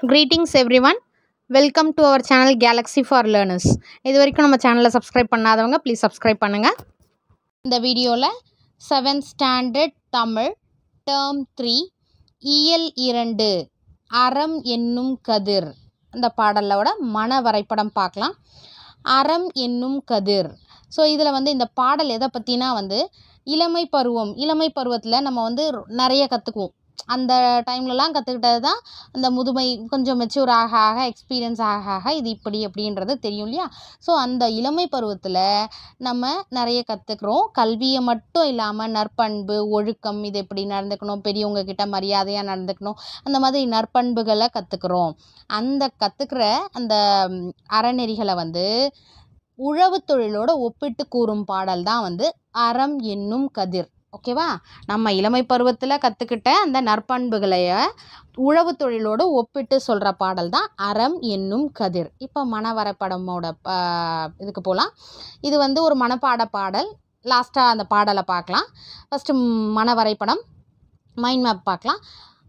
greetings everyone welcome to our channel Galaxy for learners இது வரைக்கும் நம்ம சேனலை சப்ஸ்கிரைப் பண்ணாதவங்க ப்ளீஸ் சப்ஸ்கிரைப் பண்ணுங்கள் இந்த வீடியோவில் seventh standard Tamil term three இயல் இரண்டு அறம் என்னும் கதிர் இந்த பாடலோட மன வரைபடம் பார்க்கலாம் அறம் என்னும் கதிர் ஸோ இதில் வந்து இந்த பாடல் எதை பற்றினா வந்து இளமை பருவம் இளமை பருவத்தில் நம்ம வந்து ரொ- நிறைய கற்றுக்குவோம் அந்த டைம்லலாம் கற்றுக்கிட்டது தான் அந்த முதுமை கொஞ்சம் மெச்சூர் ஆக ஆக எக்ஸ்பீரியன்ஸ் ஆக ஆக இது இப்படி அப்படின்றது தெரியும் இல்லையா ஸோ அந்த இளமை பருவத்தில் நம்ம நிறைய கற்றுக்குறோம் கல்வியை மட்டும் இல்லாமல் நற்பண்பு ஒழுக்கம் இது எப்படி நடந்துக்கணும் பெரியவங்க கிட்ட மரியாதையாக நடந்துக்கணும் அந்த மாதிரி நற்பண்புகளை கற்றுக்குறோம் அந்த கற்றுக்கிற அந்த ம், அறநெறிகளை வந்து உழவு தொழிலோட ஒப்பிட்டு கூறும் பாடல் தான் வந்து அறம் என்னும் கதிர் ஓகேவா நம்ம இளமை பருவத்தில் கற்றுக்கிட்ட அந்த நற்பண்புகளைய உழவு தொழிலோடு ஒப்பிட்டு சொல்கிற பாடல் தான் அறம் என்னும் கதிர் இப்போ மனவரைபடமோட ஆ, இதுக்கு போகலாம் இது வந்து ஒரு மனப்பாட பாடல் லாஸ்ட்டாக அந்த பாடலை பார்க்கலாம் ஃபஸ்ட்டு மனவரைபடம் மைண்ட் மேப் பார்க்கலாம்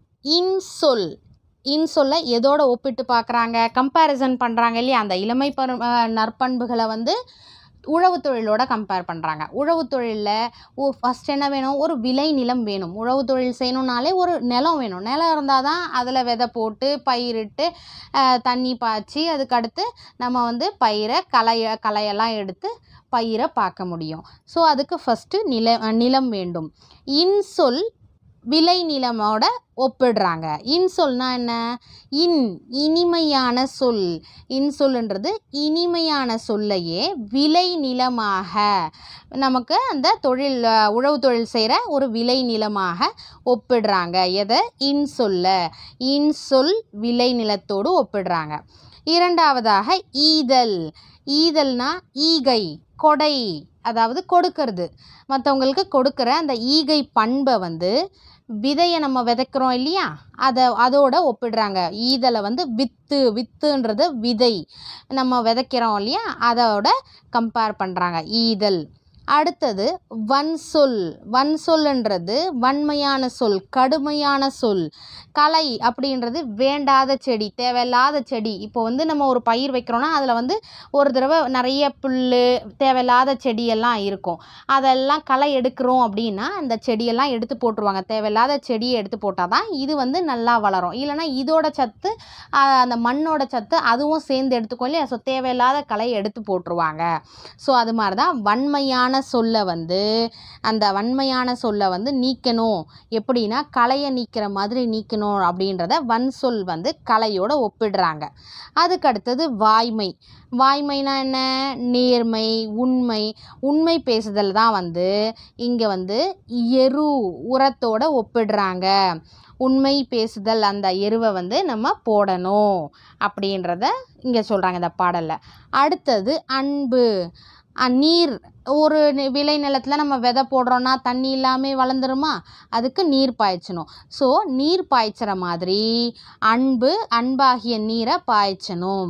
இன்சொல் இன்சொல்லை எதோட ஒப்பிட்டு பார்க்குறாங்க கம்பேரிசன் பண்ணுறாங்க இல்லையா அந்த இளமை பரு ஆ, நற்பண்புகளை வந்து உழவு தொழிலோட கம்பேர் பண்ணுறாங்க உழவு தொழிலில் ஓ ஃபஸ்ட் என்ன வேணும் ஒரு விளை நிலம் வேணும் உழவு தொழில் செய்யணுன்னாலே ஒரு நிலம் வேணும் நிலம் இருந்தால் தான் அதில் விதை போட்டு பயிரிட்டு அஹ், தண்ணி பாய்ச்சி அதுக்கடுத்து நம்ம வந்து பயிரை களைய களையெல்லாம் எடுத்து பயிரை பார்க்க முடியும் ஸோ அதுக்கு ஃபஸ்ட்டு நில அஹ், நிலம் வேண்டும் இன்சொல் விளை நிலமோட ஒப்பிடுறாங்க இன்சொல்னா என்ன இன் இனிமையான சொல் இன்சொல்ன்றது இனிமையான சொல்லையே விளை நிலமாக நமக்கு அந்த தொழில் அஹ், உழவு தொழில் செய்கிற ஒரு விளை நிலமாக ஒப்பிடுறாங்க எதை இன்சொல்ல இன்சொல் விளை நிலத்தோடு ஒப்பிடுறாங்க இரண்டாவதாக ஈதல் ஈதல்னா ஈகை கொடை அதாவது கொடுக்கறது மற்றவங்களுக்கு கொடுக்குற அந்த ஈகை பண்பை வந்து விதையை நம்ம விதைக்கிறோம் இல்லையா அதை அதோட ஒப்பிடுறாங்க ஈதலை வந்து வித்து வித்துன்றது விதை நம்ம விதைக்கிறோம் இல்லையா அதோட கம்பேர் பண்ணுறாங்க ஈதல் அடுத்தது வன்சொல் வன்சொல்ன்றது வன்மையான சொல் கடுமையான சொல் கலை அப்படின்றது வேண்டாத செடி தேவையில்லாத செடி இப்போ வந்து நம்ம ஒரு பயிர் வைக்கிறோன்னா அதில் வந்து ஒரு தடவை நிறைய புல் தேவையில்லாத செடியெல்லாம் இருக்கும் அதெல்லாம் களை எடுக்கிறோம் அப்படின்னா அந்த செடியெல்லாம் எடுத்து போட்டுருவாங்க தேவையில்லாத செடியை எடுத்து போட்டால் தான் இது வந்து நல்லா வளரும் இல்லைன்னா இதோட சத்து ஆஹ், அந்த மண்ணோட சத்து அதுவும் சேர்ந்து எடுத்துக்கும் இல்லையா ஸோ தேவையில்லாத களையை எடுத்து போட்டுருவாங்க ஸோ அது மாதிரி தான் வன்மையான சொல்லை வந்து அந்த வன்மையான சொல்லை வந்து நீக்கணும் எப்படின்னா களையை நீக்கிற மாதிரி நீக்கணும் அப்படின்றத வன் சொல் வந்து கலையோட ஒப்பிடுறாங்க அதுக்கு அடுத்தது வாய்மை வாய்மைனா என்ன நேர்மை உண்மை உண்மை பேசுதல் தான் வந்து இங்கே வந்து எரு உரத்தோட ஒப்பிடுறாங்க உண்மை பேசுதல் அந்த எருவை வந்து நம்ம போடணும் அப்படின்றத இங்கே சொல்கிறாங்க இந்த பாடலில் அடுத்தது அன்பு அஹ் நீர் ஒரு நி- விளை நிலத்தில் நம்ம விதை போடுறோன்னா தண்ணி இல்லாமல் வளர்ந்துருமா அதுக்கு நீர் பாய்ச்சணும் ஸோ நீர் பாய்ச்சுற மாதிரி அன்பு அன்பாகிய நீரை பாய்ச்சணும்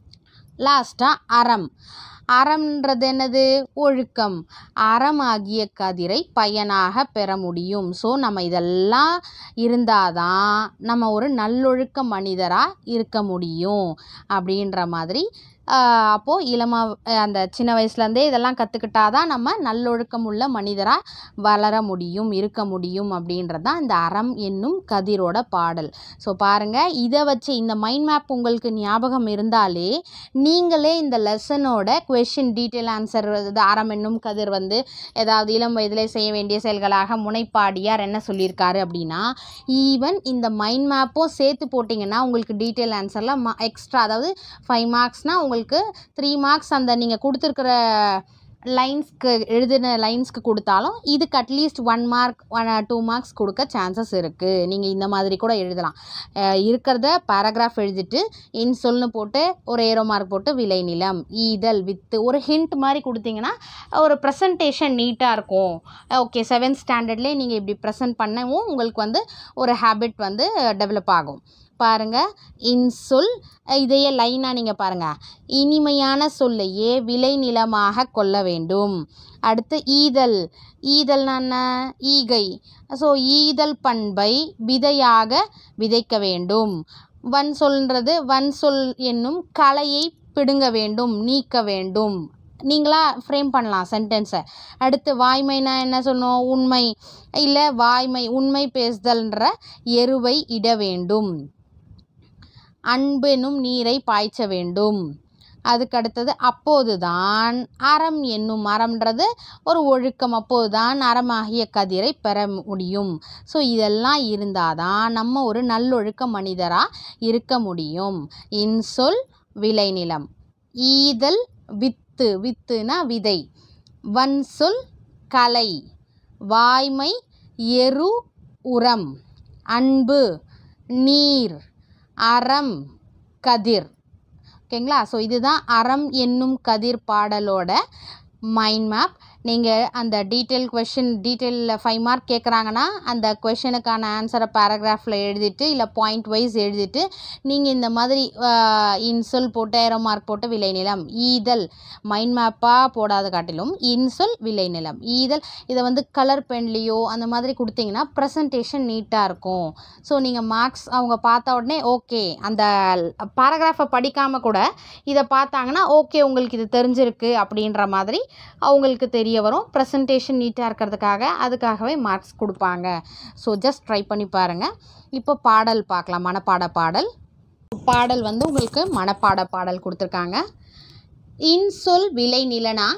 லாஸ்ட்டாக அறம் அறம்ன்றது என்னது ஒழுக்கம் அறமாகிய கதிரை பயனாக பெற முடியும் ஸோ நம்ம இதெல்லாம் இருந்தாதான் நம்ம ஒரு நல்லொழுக்க மனிதராக இருக்க முடியும் அப்படின்ற மாதிரி ஆஹ் அப்போது இளமா அஹ் அந்த சின்ன வயசுலேருந்தே இதெல்லாம் கற்றுக்கிட்டாதான் நம்ம நல்லொழுக்கம் உள்ள மனிதராக வளர முடியும் இருக்க முடியும் அப்படின்றது தான் இந்த அறம் என்னும் கதிரோட பாடல் ஸோ பாருங்கள் இதை வச்சு இந்த மைண்ட் மேப் உங்களுக்கு ஞாபகம் இருந்தாலே நீங்களே இந்த லெசனோட கொஷின் டீட்டெயில் ஆன்சர் இது அறம் என்னும் கதிர் வந்து ஏதாவது இளம் வயதிலே செய்ய வேண்டிய செயல்களாக முனைப்பாடியார் என்ன சொல்லியிருக்காரு அப்படின்னா ஈவன் இந்த மைண்ட் மேப்பும் சேர்த்து போட்டிங்கன்னா உங்களுக்கு டீட்டெயில் ஆன்சரில் மா எக்ஸ்ட்ரா அதாவது ஃபைவ் மார்க்ஸ்னால் உங்களுக்கு த்ரீ மார்க்ஸ் அந்த நீங்கள் கொடுத்துருக்குற லைன்ஸ்க்கு எழுதின லைன்ஸ்க்கு கொடுத்தாலும் இதுக்கு at least one mark one two marks கொடுக்க சான்சஸ் இருக்குது நீங்கள் இந்த மாதிரி கூட எழுதலாம் அஹ் இருக்கிறத பேராகிராஃப் எழுதிட்டு இன் சொல்னு போட்டு ஒரு ஏரோ மார்க் போட்டு விளை நிலம் ஈதல் வித்து ஒரு ஹிண்ட் மாதிரி கொடுத்தீங்கன்னா ஒரு ப்ரெசன்டேஷன் நீட்டாக இருக்கும் ஓகே செவன்த் ஸ்டாண்டர்ட்லேயே நீங்கள் இப்படி ப்ரெசென்ட் பண்ணவும் உங்களுக்கு வந்து ஒரு ஹேபிட் வந்து டெவலப் ஆகும் பாருங்க இன்சொல் இதையே லைனாக நீங்கள் பாருங்கள் இனிமையான சொல்லையே விளை நிலமாக கொள்ள வேண்டும் அடுத்து ஈதல் ஈதல்னா என்ன ஈகை ஸோ ஈதல் பண்பை விதையாக விதைக்க வேண்டும் வன் சொல்ன்றது வன் சொல் என்னும் கலையை பிடுங்க வேண்டும் நீக்க வேண்டும் நீங்களா ஃப்ரேம் பண்ணலாம் சென்டென்ஸை அடுத்து வாய்மைனா என்ன சொல்லணும் உண்மை இல்லை வாய்மை உண்மை பேசுதல்ன்ற எருவை இட வேண்டும் அன்பெனும் நீரை பாய்ச்ச வேண்டும் அதுக்கு அடுத்தது அப்போதுதான் அறம் என்னும் அறம்ன்றது ஒரு ஒழுக்கம் அப்போதுதான் அறமாகிய கதிரை பெற முடியும் ஸோ இதெல்லாம் இருந்தால் தான் நம்ம ஒரு நல்லொழுக்க மனிதராக இருக்க முடியும் இன்சொல் விளைநிலம் ஈதல் வித்து வித்துனா விதை வன்சொல் கலை வாய்மை எரு உரம் அன்பு நீர் அறம் கதிர் ஓகேங்களா ஸோ இதுதான் அறம் என்னும் கதிர் பாடலோட மைண்ட் மேப் நீங்கள் அந்த டீட்டெயில் கொஷின் டீட்டெயிலில் ஃபைவ் மார்க் கேட்குறாங்கன்னா அந்த கொஷனுக்கான ஆன்சரை பேராகிராஃபில் எழுதிட்டு இல்லை பாயிண்ட் வைஸ் எழுதிட்டு நீங்கள் இந்த மாதிரி இன்சொல் போட்டு ஏரோ மார்க் போட்டு விளைநிலம் ஈதல் மைண்ட் மேப்பாக போடாத காட்டிலும் இன்சொல் விளைநிலம் ஈதல் இதை வந்து கலர் பென்லேயோ அந்த மாதிரி கொடுத்தீங்கன்னா ப்ரெசன்டேஷன் நீட்டாக இருக்கும் ஸோ நீங்கள் மார்க்ஸ் அவங்க பார்த்த உடனே ஓகே அந்த பேராகிராஃபை படிக்காமல் கூட இதை பார்த்தாங்கன்னா ஓகே உங்களுக்கு இது தெரிஞ்சிருக்கு அப்படின்ற மாதிரி அவங்களுக்கு தெரிய வரும் ப்ரெசன்டேஷன் நீட்டாக இருக்கிறதுக்காக அதுக்காகவே மார்க்ஸ் கொடுப்பாங்க ஸோ ஜஸ்ட் ட்ரை பண்ணி பாருங்கள் இப்போ பாடல் பார்க்கலாம் மனப்பாட பாடல் பாடல் வந்து உங்களுக்கு மனப்பாட பாடல் கொடுத்துருக்காங்க இன்சொல் விளை நிலனா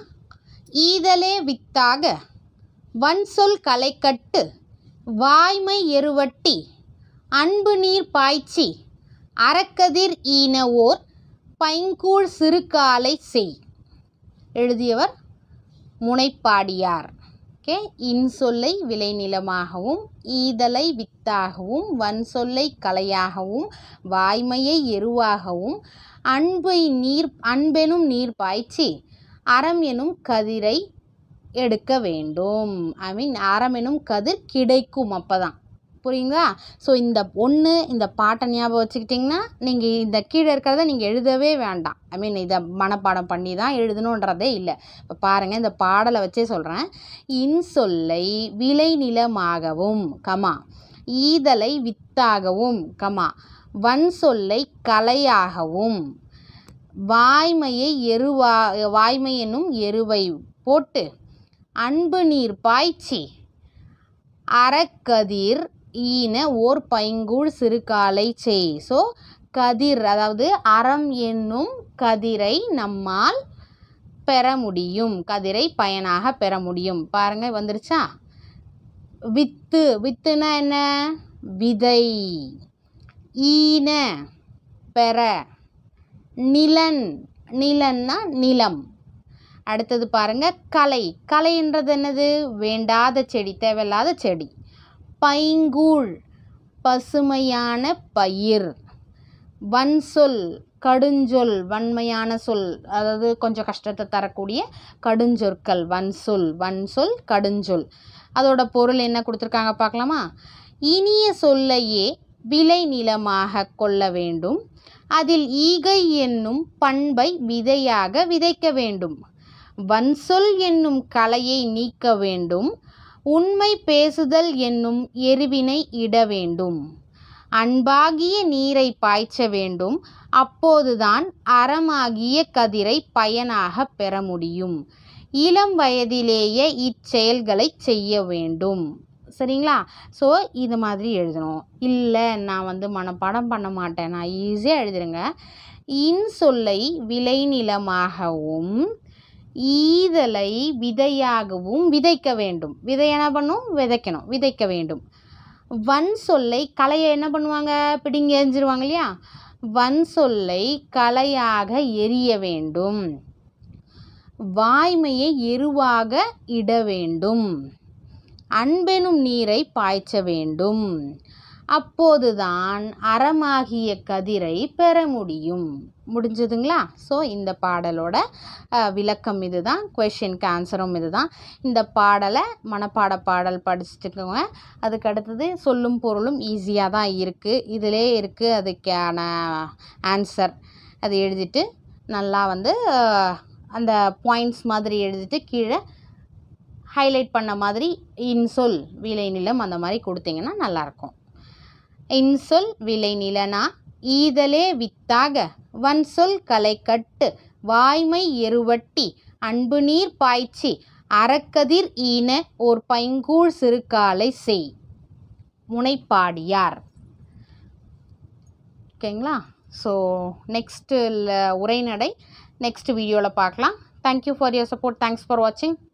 ஈதலே வித்தாக வன்சொல் கலைக்கட்டு வாய்மை எருவட்டி அன்பு நீர் பாய்ச்சி அறக்கதிர் ஈனவோர் பைங்கூழ் சிறுகாலை செய் எழுதியவர் முனைப்பாடியார் ஓகே இன்சொல்லை விளைநிலமாகவும் ஈதலை வித்தாகவும் வன்சொல்லை கலையாகவும் வாய்மையை எருவாகவும் அன்பை நீர் அன்பெனும் நீர் பாய்ச்சி அறம் எனும் கதிரை எடுக்க வேண்டும் ஐ மீன் அறம் எனும் கதிர் கிடைக்கும் அப்போ தான் புரியுங்களா ஸோ இந்த ஒன்று இந்த பாட்டை ஞாபகம் வச்சுக்கிட்டிங்கன்னா நீங்கள் இந்த கீழே இருக்கிறத நீங்கள் எழுதவே வேண்டாம் ஐ மீன் இதை மனப்பாடம் பண்ணி தான் எழுதணுன்றதே இல்லை இப்போ பாருங்கள் இந்த பாடலை வச்சே சொல்கிறேன் இன்சொல்லை விளைநிலமாகவும் கமா ஈதலை வித்தாகவும் கமா வன்சொல்லை கலையாகவும் வாய்மையை எருவா வாய்மை என்னும் எருவை போட்டு அன்பு நீர் பாய்ச்சி அறக்கதிர் ஈன ஓர் பைங்கூழ் சிறுகாலை செய் ஸோ கதிர் அதாவது அறம் என்னும் கதிரை நம்மால் பெற முடியும் கதிரை பயனாக பெற முடியும் பாருங்க வந்துருச்சா வித்து வித்துனா என்ன விதை ஈன பெற நிலன் நிலன்னா நிலம் அடுத்தது பாருங்க கலை கலைன்றது என்னது வேண்டாத செடி தேவையில்லாத செடி பைங்கூழ் பசுமையான பயிர் வன்சொல் கடுஞ்சொல் வன்மையான சொல் அதாவது கொஞ்சம் கஷ்டத்தை தரக்கூடிய கடுஞ்சொற்கள் வன்சொல் வன்சொல் கடுஞ்சொல் அதோட பொருள் என்ன கொடுத்துருக்காங்க பார்க்கலாமா இனிய சொல்லையே விளை நிலமாக கொள்ள வேண்டும் அதில் ஈகை என்னும் பண்பை விதையாக விதைக்க வேண்டும் வன்சொல் என்னும் கலையை நீக்க வேண்டும் உண்மை பேசுதல் என்னும் எருவினை இட வேண்டும் அன்பாகிய நீரை பாய்ச்ச வேண்டும் அப்போதுதான் அறமாகிய கதிரை பயனாக பெற முடியும் இளம் வயதிலேயே இச்செயல்களை செய்ய வேண்டும் சரிங்களா ஸோ இது மாதிரி எழுதணும் இல்லை நான் வந்து மனப்பாடம் பண்ண மாட்டேன் நான் ஈஸியாக எழுதிருங்க இன்சொல்லை விளைநிலமாகவும் ஈதலை விதையாகவும் விதைக்க வேண்டும் விதை என்ன பண்ணும் விதைக்கணும் விதைக்க வேண்டும் வன் சொல்லை கலையை என்ன பண்ணுவாங்க பிடிங்கி எரிஞ்சிருவாங்க இல்லையா வன் சொல்லை கலையாக எரிய வேண்டும் வாய்மையை எருவாக இட வேண்டும் அன்பெனும் நீரை பாய்ச்ச வேண்டும் அப்போதுதான் அறமாகிய கதிரை பெற முடியும் முடிஞ்சதுங்களா ஸோ இந்த பாடலோட அஹ், விளக்கம் இதுதான் கொஷினுக்கு ஆன்சரும் இதுதான் இந்த பாடலை மனப்பாட பாடல் படிச்சுட்டுக்கோங்க அதுக்கு அடுத்தது சொல்லும் பொருளும் ஈஸியாக தான் இருக்குது இதிலே இருக்குது அதுக்கான ஆன்சர் அது எழுதிட்டு நல்லா வந்து அஹ், அந்த பாயிண்ட்ஸ் மாதிரி எழுதிட்டு கீழே ஹைலைட் பண்ண மாதிரி இன்சொல் விளைநிலம் அந்த மாதிரி கொடுத்தீங்கன்னா நல்லாயிருக்கும் இன்சொல் விளைநிலனா ஈதலே வித்தாக வன்சொல் கலைக்கட்டு வாய்மை எருவட்டி அன்பு நீர் பாய்ச்சி அறக்கதிர் ஈன ஓர் பைங்கூழ் சிறுகாலை செய் முனைப்பாடியார் ஓகேங்களா ஸோ நெக்ஸ்ட்டு உரைநடை நெக்ஸ்ட் வீடியோவில் பார்க்கலாம் thank you for your support thanks for வாட்சிங்